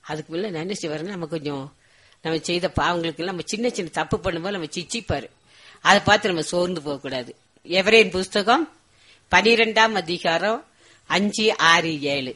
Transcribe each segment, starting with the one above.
அதுக்கு மேல நான் என்ன செய்வாருன்னா நம்ம கொஞ்சம் நம்ம செய்த பாவங்களுக்கு நம்ம சின்ன சின்ன தப்பு பண்ணும்போது நம்ம சிச்சிப்பாரு அதை பார்த்து நம்ம சோர்ந்து போக கூடாது எவரேன் புஸ்தகம் பனிரெண்டாம் அதிகாரம் அஞ்சு ஆறு ஏழு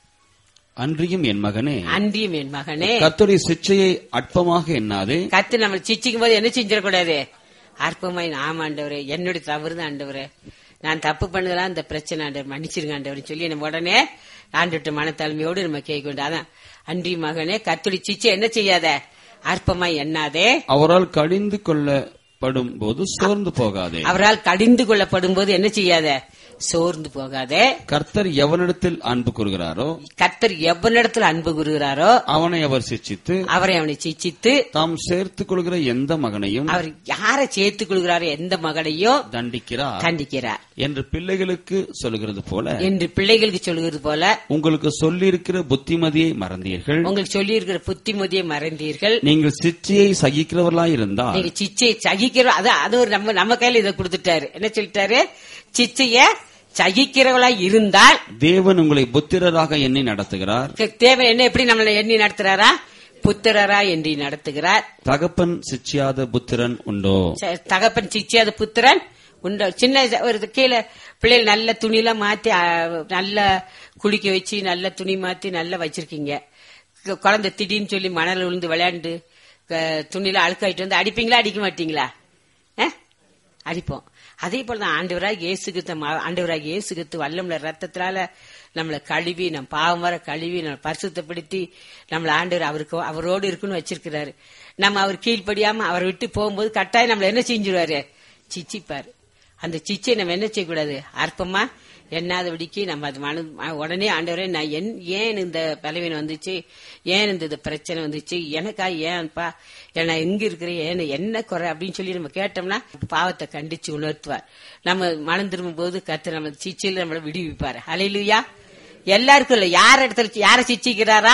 அன்றியும் என் மகனே அன்றியும் என் மகனே கர்த்தருடைய சிச்சையை அற்பமாக எண்ணாதே கத்து நம்ம சிச்சிக்கும் போது என்ன செஞ்சிடக்கூடாது அற்பமாய் ஆமா ஆண்டவரே என்னுடைய தவறு தான் ஆண்டவரே நான் தப்பு பண்ணதெல்லாம் இந்த பிரச்சனை ஆண்டவர் மன்னிச்சிருங்க ஆண்டவர் சொல்லி நம்ம உடனே ஆண்டுட்டு மனத்தாழ்மையோடு நம்ம கேட்க வேண்டியது அதான் அன்றி மகனே கத்துடி சிச்சை என்ன செய்யாத அற்பமாய் எண்ணாதே அவரால் கடிந்து கொள்ளப்படும் போது சோர்ந்து போகாதே அவரால் கடிந்து கொள்ளப்படும் போது என்ன செய்யாத சோர்ந்து போகாதே கர்த்தர் எவனிடத்தில் அன்பு கூறுகிறாரோ கர்த்தர் எவ்வளவு அன்பு கூறுகிறாரோ அவனை அவர் சிச்சித்து அவரை அவனை சிச்சித்து தாம் சேர்த்துக் கொள்கிற எந்த மகனையும் அவர் யாரை சேர்த்துக் கொள்கிறாரோ எந்த மகனையும் தண்டிக்கிறார் கண்டிக்கிறார் என்று பிள்ளைகளுக்கு சொல்லுகிறது போல என்று பிள்ளைகளுக்கு சொல்கிறது போல உங்களுக்கு சொல்லியிருக்கிற புத்திமதியை மறந்தீர்கள் உங்களுக்கு சொல்லி இருக்கிற புத்திமதியை மறந்தீர்கள் நீங்கள் சிச்சையை சகிக்கிறவர்களாய் இருந்தால் நீங்க சிச்சையை சகிக்கிறோம் அது அது ஒரு நம்ம நம்ம கையில இதை கொடுத்துட்டாரு என்ன சொல்லிட்டாரு சிச்சைய சகிக்கிறவளா இருந்தால் தேவன் உங்களை புத்திரராக எண்ணி நடத்துகிறார் க- தேவன் என்ன எப்படி நம்மளை எண்ணி நடத்துறாரா புத்திரரா எண்ணி நடத்துகிறார் தகப்பன் சிச்சியாத புத்திரன் உண்டோ ச- தகப்பன் சிச்சியாத புத்திரன் உண்ட சின்ன ச- ஒரு கீழே பிள்ளைகள் நல்ல துணியெல்லாம் மாத்தி ஆ, நல்ல குளிக்க வச்சு நல்ல துணி மாத்தி நல்லா வச்சிருக்கீங்க கு- குழந்தை திடீர்னு சொல்லி மணல் விழுந்து விளையாண்டு க- துணியில அழுக்காயிட்டு வந்து அடிப்பீங்களா அடிக்க மாட்டீங்களா ஆ? அடிப்போம் அதே போலதான் ஆண்டவராக இயேசுகித்த ஆண்டவராக இயேசுகித்து வல்லமுள்ள ரத்தத்தினால நம்மளை கழுவி நம் பாவம் வர கழுவி நம்ம பரிசுத்தப்படுத்தி நம்மள ஆண்டவர் அவருக்கு அவரோடு இருக்குன்னு வச்சிருக்கிறாரு நம்ம அவர் கீழ்ப்படியாம அவரை விட்டு போகும்போது கட்டாயம் நம்மள என்ன செஞ்சிருவாரு சிச்சிப்பாரு அந்த சிச்சை நம்ம என்ன செய்யக்கூடாது அற்பமா எண்ணாதபடிக்கு நம்ம அது மன உடனே ஆண்டவரே நான் என் ஏன் இந்த பலவீனம் வந்துச்சு ஏன் இந்த இது பிரச்சனை வந்துச்சு எனக்கா ஏன்ப்பா நான் எங்க இருக்கிறேன் ஏன் என்ன குறை அப்படின்னு சொல்லி நம்ம கேட்டோம்னா பாவத்தை கண்டிச்சு உணர்த்துவார் நம்ம மனம் திரும்பும் போது கத்து நம்ம சிச்சையில நம்மளை விடுவிப்பாரு அலையிலுயா எல்லாருக்கும் இல்ல யார் இடத்துல யார சிச்சிக்கிறாரா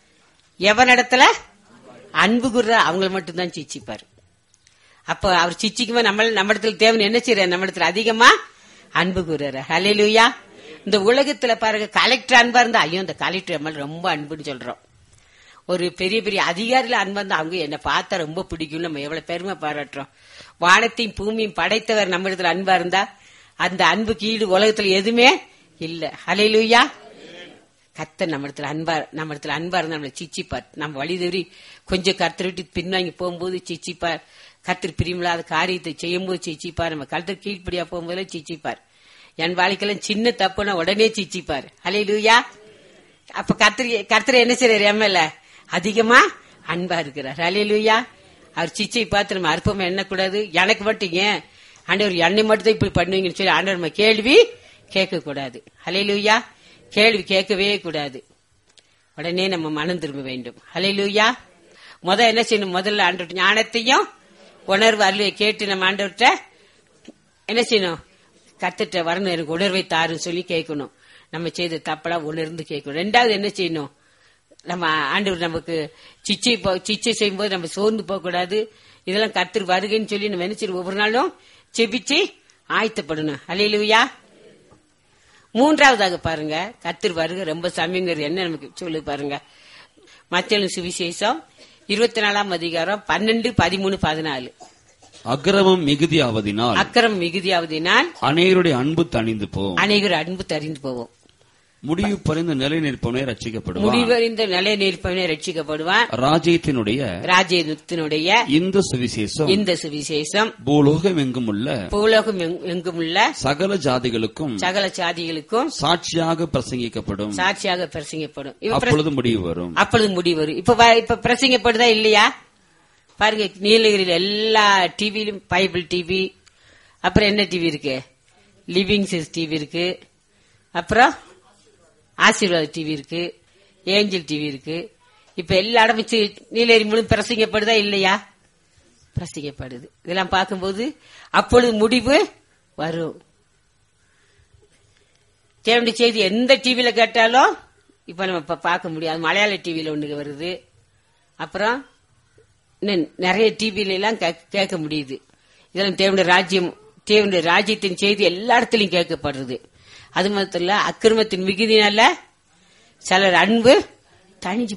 எவன் இடத்துல அன்பு குர்ற அவங்கள மட்டும்தான் சிச்சிப்பாரு அப்ப அவர் சிச்சிக்குமா நம்ம நம்ம இடத்துல தேவன் என்ன செய்யறாரு நம்ம இடத்துல அதிகமா அன்பு கூறுறாரு ஹalleluya இந்த உலகத்துல பாருங்க கலெக்டர் அன்பா இருந்தா ஐயோ இந்த கலெக்டர் நம்ம ரொம்ப அன்புன்னு சொல்றோம் ஒரு பெரிய பெரிய அதிகாரில அன்பா இருந்தா அவங்க என்ன பார்த்தா ரொம்ப பிடிக்கும் நம்ம எவ்வளவு பெருமை பாராட்டுறோம் வானத்தையும் பூமியும் படைத்தவர் நம்ம இடத்துல அன்பா இருந்தா அந்த அன்புக்கு ஈடு உலகத்துல எதுவுமே இல்ல ஹalleluya கர்த்தர் நம்ம இடத்துல அன்பா நம்ம இடத்துல அன்பா இருந்தா நம்மளை சிச்சிப்பார் நம்ம வழி தவறி கொஞ்சம் கர்த்தர் விட்டு பின்வாங்கி போகும்போது சிச்சிப்பார் கர்த்தர் பிரியமில்லாத காரியத்தை செய்யும்போது சிச்சிப்பார் நம்ம கர்த்தர் கீழ்ப்படியா போகும்போது சிச்சிப்பார் என் வாழ்க்கையில சின்ன தப்புனா உடனே சிச்சிப்பார் ஹலே லூயா அப்ப கர்த்தர் கர்த்தர் என்ன செய்யறாரு எம்எல்ல அதிகமா அன்பா இருக்கிறார் ஹலே லூயா அவர் சிச்சை பார்த்து நம்ம அற்பமா எண்ணக்கூடாது எனக்கு மட்டும் ஏன் ஆண்டவர் என்னை மட்டும் தான் இப்படி பண்ணுவீங்கன்னு சொல்லி ஆண்டவர் நம்ம கேள்வி கேட்க கூடாது ஹலே லூயா கேள்வி கேட்கவே கூடாது உடனே நம்ம மனம் திரும்ப வேண்டும் ஹalleluya முத என்ன செய்யணும் முதல்ல ஆண்டவர் ஞானத்தையும் உணர்வு அருளையை கேட்டு நம்ம ஆண்டவர்கிட்ட என்ன செய்யணும் கத்துட்ட வரணும் எனக்கு உணர்வை தாருன்னு சொல்லி கேட்கணும் நம்ம செய்த தப்பெல்லாம் உணர்ந்து கேட்கணும் ரெண்டாவது என்ன செய்யணும் நம்ம ஆண்டவர் நமக்கு சிச்சை போ- சிச்சை செய்யும்போது நம்ம சோர்ந்து போக கூடாது இதெல்லாம் கர்த்தர் வருகைன்னு சொல்லி நம்ம என்ன செய்யணும் ஒவ்வொரு நாளும் செபிச்சு ஆயத்தப்படணும் ஹalleluya மூன்றாவதாக பாருங்க கர்த்தர் வருகை ரொம்ப சமயங்கிறது என்ன நமக்கு சொல்லு பாருங்க மத்திய சுவிசேஷம் இருபத்தி நாலாம் அதிகாரம் பன்னெண்டு பதிமூணு பதினாலு அக்கிரமம் மிகுதியாவதினால் அக்கரம் மிகுதியாவதினால் அநேகருடைய அன்பு தணிந்து போம் அனைவர் அன்பு தறிந்து போவோம் முடிவு பறிந்து நிலை நிற்பவனே ரட்சிக்கப்படுவான் முடிவறிந்த நிலை நிற்பவனே ரட்சிக்கப்படுவான் ராஜ்யத்தினுடைய ராஜ்யத்தினுடைய இந்த சுவிசேஷம் இந்த சுவிசேஷம் பூலோகம் எங்கும் உள்ள பூலோகம் எங்கும் எங்குமுள்ள சகல ஜாதிகளுக்கும் சகல சாதிகளுக்கும் சாட்சியாக பிரசங்கிக்கப்படும் சாட்சியாக பிரசங்கப்படும் இப்ப பிரச- அப்பொழுது முடிவு வரும் அப்பொழுது முடிவு வரும் இப்ப வ- இப்ப பிரசங்கப்படுதா இல்லையா பாருங்க நீலகிரியில் எல்லா டிவிலும் பைபிள் டிவி அப்புறம் என்ன டிவி இருக்கு லிவிங் சிஸ் டிவி இருக்கு அப்புறம் ஆசீர்வாத் டிவி இருக்கு ஏஞ்சல் டிவி இருக்கு இப்ப எல்லா இடமும் சி- நீலகிரி முழு பிரசங்கப்படுதா இல்லையா பிரசங்கப்படுது இதெல்லாம் பார்க்கும்போது அப்பொழுது முடிவு வரும் தேவனுடைய செய்தி எந்த டிவியில கேட்டாலும் இப்ப நம்ம இப்ப பார்க்க முடியாது மலையாள டிவியில ஒண்ணு வருது அப்புறம் இன்னும் நிறைய டிவில எல்லாம் கே- கேட்க முடியுது இதெல்லாம் தேவனுடைய ராஜ்யம் தேவனுடைய ராஜ்யத்தின் செய்தி எல்லா இடத்துலயும் கேட்கப்படுறது அது மாத்திரம் இல்ல அக்கிரமத்தின் மிகுதினால சிலர் அன்பு தணிஞ்சு